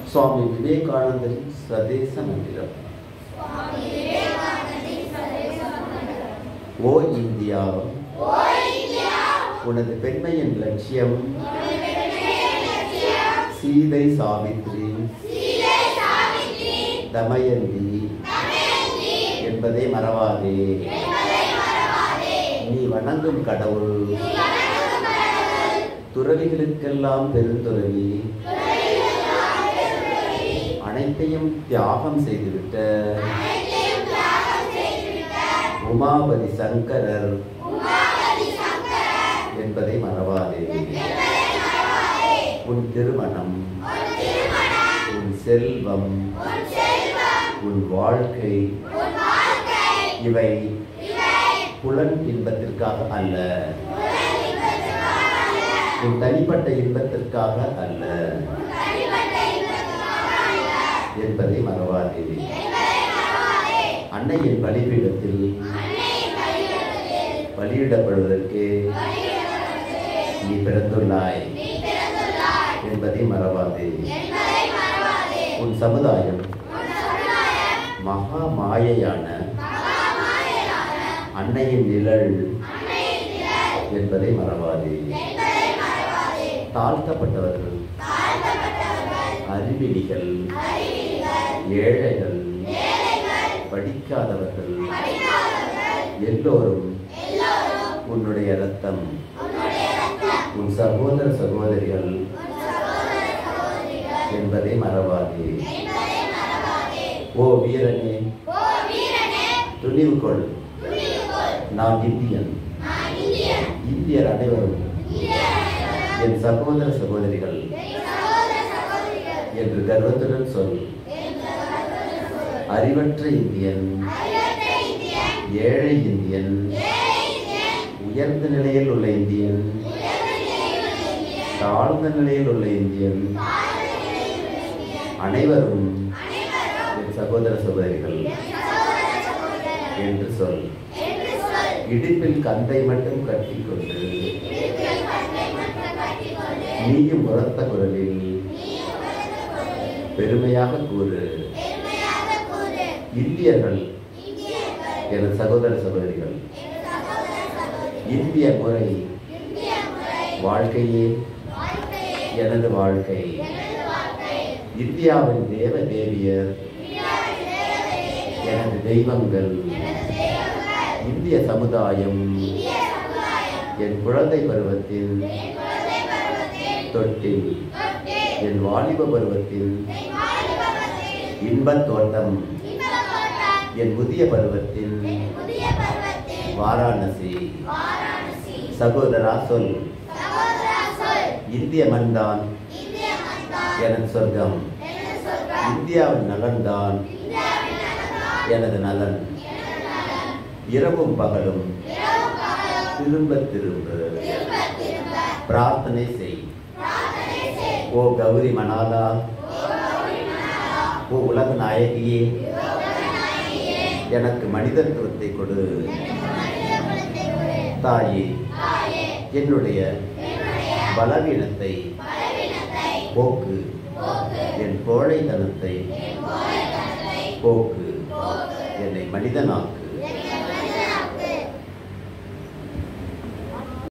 சுவாமி விவேகானந்தரின் சதேச மந்திரம் ஓ இந்தியா உனது பெண்மையின் லட்சியம் சீதை சாவித்ரி தமயந்தி என்பதை மறவாதே நீ வணங்கும் கடவுள் துறவிகளுக்கெல்லாம் பெருந்துறவி அனைத்தையும் தியாகம் செய்துவிட்ட உமாபதி சங்கரர் என்பதை மறவாதே உன் திருமணம் உன் செல்வம் உன் வாழ்க்கை இவை புலன் இன்பத்திற்காக அல்ல உன் தனிப்பட்ட இன்பத்திற்காக அல்ல என்பதை மறவாதே அன்னையின் பலிபீடத்தில் பலியிடப்படுவதற்கு நீ பிறந்துள்ளாய் என்பதை மறவாதே உன் சமுதாயம் மகா மாயையான அன்னையின் நிழல் என்பதை மறவாதே தாழ்த்தப்பட்டவர்கள் அறிவிலிகள் ஏழைகள் படிக்காதவர்கள் எல்லோரும் உன்னுடைய ரத்தம் உன் சகோதர சகோதரிகள் என்பதை மறவாதே ஓ வீரனே துணிவு கொள் நான் இந்தியன் இந்தியர் அனைவரும் என் சகோதர சகோதரிகள் என்று கர்வத்துடன் சொல் அறிவற்ற இந்தியன் ஏழை இந்தியன் உயர்ந்த நிலையில் உள்ள இந்தியன் தாழ்ந்த நிலையில் உள்ள இந்தியன் அனைவரும் என் சகோதர சகோதரிகள் என்று சொல் இடுப்பில் கந்தை மட்டும் கட்டிக்கொண்டு நீயும் உரத்த குரலில் பெருமையாக கூறு இந்தியர்கள் எனது சகோதர சகோதரிகள் இந்திய முறை வாழ்க்கையே எனது வாழ்க்கை இந்தியாவின் தேவ தேவியர் எனது தெய்வங்கள் இந்திய சமுதாயம் என் குழந்தை பருவத்தில் தொட்டில் என் வாலிப பருவத்தில் இன்பத் தோட்டம் என் புதிய பருவத்தில் வாராணசி சகோதரா சொல் இந்திய மண்தான் எனது சொர்க்கம் இந்தியாவின் நலன்தான் எனது நலன் இரவும் பகலும் திரும்ப திரும்ப பிரார்த்தனை செய் ஓ கௌரி மணாலா ஓ உலக நாயகியே எனக்கு மனிதத்துவத்தை கொடு தாயே என்னுடைய பலவீனத்தை போக்கு என் கோழைத்தனத்தை போக்கு என்னை மனிதனாக்கு